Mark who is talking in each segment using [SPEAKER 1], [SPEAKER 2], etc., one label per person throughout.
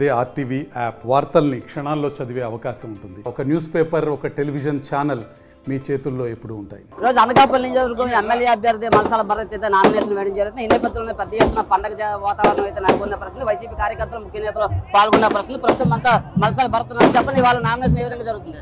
[SPEAKER 1] అదే RTV app వార్తల్ని క్షణాల్లో చదివే అవకాశం ఉంటుంది ఒక న్యూస్ పేపర్ ఒక టెలివిజన్ ఛానల్ మీ చేతుల్లో ఎప్పుడూ ఉంటాయి
[SPEAKER 2] ఈరోజు అనకాపల్లి నియోజకవర్గం ఎమ్మెల్యే అభ్యర్థి మలసాల భరత్ అయితే నామినేషన్ వేయడం జరుగుతుంది ఈ నేపథ్యంలో పెద్ద ఎత్తున పండగ జా- వాతావరణం అయితే నెలకొన్న పరిస్థితి వైసీపీ కార్యకర్తలు ముఖ్య నేతలు పాల్గొన్న పరిస్థితి ప్రస్తుతం అంతా మలసాల భరత్ ఉన్నారు. చెప్పండి వాళ్ళ నామినేషన్ ఏ విధంగా జరుగుతుంది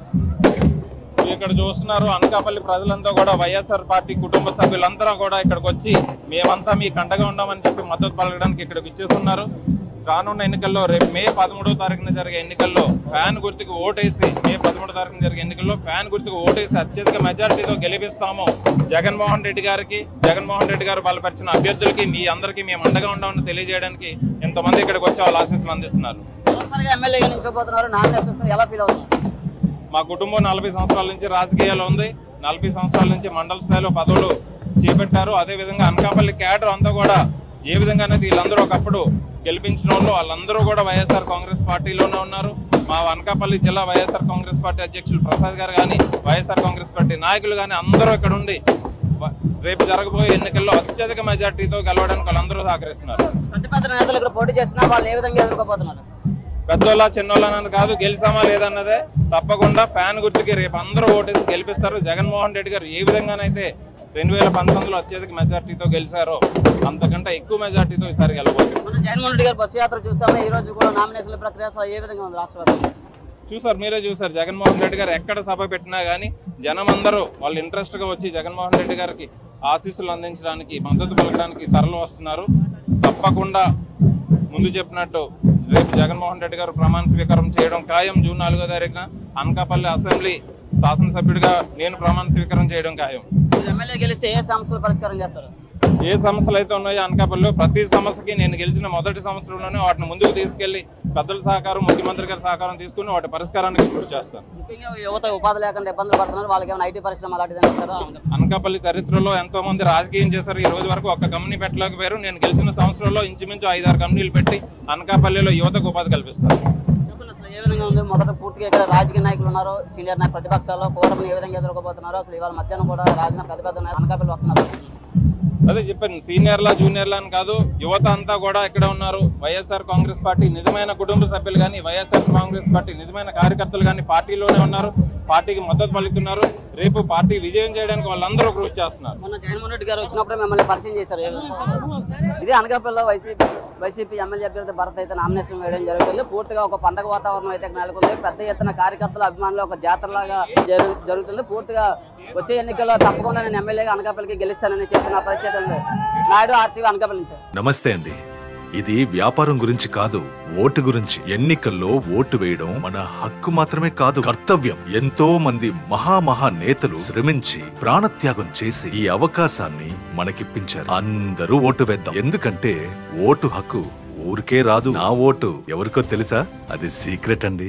[SPEAKER 3] ఇక్కడ చూస్తున్నారు అనకాపల్లి ప్రజలంతా కూడా వైఎస్ఆర్ పార్టీ కుటుంబ సభ్యులందరూ కూడా ఇక్కడికి వచ్చి మేమంతా మీ కండగా ఉన్నామని చెప్పి మద్దతు పలకడానికి ఇక్కడికి ఇచ్చేస్తున్నారు రానున్న ఎన్నికల్లో రేపు మే పదమూడవ తారీఖున జరిగే ఎన్నికల్లో ఫ్యాన్ గుర్తుకు ఓటేసి మే పదమూడవ తారీఖున జరిగే ఎన్నికల్లో ఫ్యాన్ గుర్తుకు ఓటేసి అత్యధిక మెజారిటీతో గెలిపిస్తాము జగన్మోహన్ రెడ్డి గారికి జగన్మోహన్ రెడ్డి గారు బలపరిచిన అభ్యర్థులకి మీ అందరికీ మేము అండగా ఉండమని తెలియజేయడానికి ఇంతమంది ఇక్కడికి వచ్చి వాళ్ళ ఆశీస్సులు అందిస్తున్నారు
[SPEAKER 2] మొదటిసారిగా ఎమ్మెల్యేగా నిలిచిపోతున్నారు నామినేషన్స్ ఎలా ఫీల్ అవుతున్నారు
[SPEAKER 3] మా కుటుంబం నలభై సంవత్సరాల నుంచి రాజకీయాల్లో ఉంది నలభై సంవత్సరాల నుంచి మండల స్థాయిలో పదవులు చేపట్టారు అదే విధంగా అనకాపల్లి క్యాడర్ అంతా కూడా ఏ విధంగా అనేది వీళ్ళందరూ ఒకప్పుడు గెలిపించిన వాళ్ళు వాళ్ళందరూ కూడా వైఎస్ఆర్ కాంగ్రెస్ పార్టీలోనే ఉన్నారు మా అనకాపల్లి జిల్లా వైఎస్ఆర్ కాంగ్రెస్ పార్టీ అధ్యక్షులు ప్రసాద్ గారు కానీ వైఎస్ఆర్ కాంగ్రెస్ పార్టీ నాయకులు కానీ అందరూ ఇక్కడ ఉండి వ- రేపు జరగబోయే ఎన్నికల్లో అత్యధిక మెజార్టీతో గెలవడానికి వాళ్ళందరూ సహకరిస్తున్నారు
[SPEAKER 2] పెద్ద పెద్ద నేతలు ఇక్కడ పోటీ చేస్తున్నా వాళ్ళు ఏ విధంగా ఎదుర్కోబోతున్నారు
[SPEAKER 3] పెద్దోళ్ళ చిన్నోళ్ళ అన్నది కాదు గెలిచామా లేదన్నదే తప్పకుండా ఫ్యాన్ గుర్తుకి రేపు అందరూ ఓటేసి గెలిపిస్తారు జగన్మోహన్ రెడ్డి గారు ఏ విధంగానైతే రెండు వేల పంతొమ్మిదిలో అత్యధిక మెజార్టీతో గెలిచారో అంతకంటే ఎక్కువ మెజార్టీతో ఈసారి గెలబోతుంది
[SPEAKER 2] మనం జగన్మోహన్ రెడ్డి గారు బస్సు యాత్ర చూసాము ఈ రోజు కూడా నామినేషన్ల ప్రక్రియ అసలు ఏ విధంగా ఉంది రాష్ట్ర వ్యాప్తంగా
[SPEAKER 3] చూసారు మీరే చూసారు జగన్మోహన్ రెడ్డి గారు ఎక్కడ సభ పెట్టినా కానీ జనం అందరూ వాళ్ళు ఇంట్రెస్ట్ గా వచ్చి జగన్మోహన్ రెడ్డి గారికి ఆశీస్సులు అందించడానికి మద్దతు పలకడానికి తరలి వస్తున్నారు తప్పకుండా ముందు చెప్పినట్టు రేపు జగన్మోహన్ రెడ్డి గారు ప్రమాణ స్వీకారం చేయడం ఖాయం జూన్ నాలుగో తారీఖున అనకాపల్లి అసెంబ్లీ శాసనసభ్యుడిగా నేను ప్రమాణ స్వీకారం చేయడం ఖాయం
[SPEAKER 2] మీరు ఎమ్మెల్యే గెలిస్తే ఏ సమస్యలు పరిష్కారం చేస్తారు
[SPEAKER 3] ఏ సమస్యలు అయితే ఉన్నాయో అనకాపల్లిలో ప్రతి సమస్యకి నేను గెలిచిన మొదటి సంవత్సరంలోనే వాటిని ముందుకు తీసుకెళ్లి పెద్దల సహకారం ముఖ్యమంత్రి గారి సహకారం తీసుకుని వాటి పరిష్కారానికి కృషి చేస్తాను
[SPEAKER 2] ముఖ్యంగా యువత ఉపాధి లేకుండా ఇబ్బందులు పడుతున్నారు వాళ్ళకి ఏమైనా ఐటీ పరిశ్రమ అలాంటిది ఇస్తారా
[SPEAKER 3] అనకాపల్లి చరిత్రలో ఎంతో మంది రాజకీయం చేశారు ఈ రోజు వరకు ఒక్క కంపెనీ పెట్టలేకపోయారు నేను గెలిచిన సంవత్సరంలో ఇంచుమించు ఐదారు కంపెనీలు పెట్టి అనకాపల్లిలో యువతకు ఉపాధి కల్పిస్తాను
[SPEAKER 2] చెప్పండి అసలు ఏ విధంగా ఉంది మొదట పూర్తిగా ఇక్కడ రాజకీయ నాయకులు ఉన్నారు సీనియర్ నాయకు ప్రతిపక్షాల్లో కూటమిని ఏ విధంగా ఎదుర్కోబోతున్నారు అసలు ఇవాళ మధ్యాహ్నం కూడా రాజకీయ పెద్ద పెద్ద నాయకులు అనకాపల్లి వస్తున్నారు
[SPEAKER 3] అదే చెప్పాను సీనియర్లా జూనియర్లా అని కాదు యువత అంతా కూడా ఇక్కడ ఉన్నారు వైఎస్ఆర్ కాంగ్రెస్ పార్టీ నిజమైన కుటుంబ సభ్యులు కానీ వైఎస్ఆర్ కాంగ్రెస్ పార్టీ నిజమైన కార్యకర్తలు కానీ పార్టీలోనే ఉన్నారు పార్టీకి మద్దతు పలుకుతున్నారు రేపు పార్టీ విజయం చేయడానికి వాళ్ళందరూ కృషి చేస్తున్నారు
[SPEAKER 2] మొన్న జగన్మోహన్ రెడ్డి గారు వచ్చినప్పుడు మిమ్మల్ని పరిచయం చేశారు ఏ విధంగా? ఇది అనకాపల్లిలో వైసీపీ వైసీపీ ఎమ్మెల్యే అభ్యర్థి భరత్ అయితే నామినేషన్ వేయడం జరుగుతుంది పూర్తిగా ఒక పండగ వాతావరణం అయితే నెలకొంది పెద్ద ఎత్తున కార్యకర్తల అభిమానులు ఒక జాతరలాగా జరు- జరుగుతుంది పూర్తిగా వచ్చే ఎన్నికల్లో తప్పకుండా నేను ఎమ్మెల్యేగా అనకాపల్లికి గెలుస్తానని చెప్పిన పరిస్థితి ఉంది నాయుడు ఆర్టీవీ అనకాపల్లి నుంచి
[SPEAKER 4] నమస్తే అండి ఇది వ్యాపారం గురించి కాదు ఓటు గురించి ఎన్నికల్లో ఓటు వేయడం మన హక్కు మాత్రమే కాదు కర్తవ్యం ఎంతో మంది మహామహా నేతలు శ్రమించి ప్రాణత్యాగం చేసి ఈ అవకాశాన్ని మనకిప్పించారు అందరూ ఓటు వేద్దాం ఎందుకంటే ఓటు హక్కు ఊరికే రాదు నా ఓటు ఎవరికో తెలుసా అది సీక్రెట్ అండి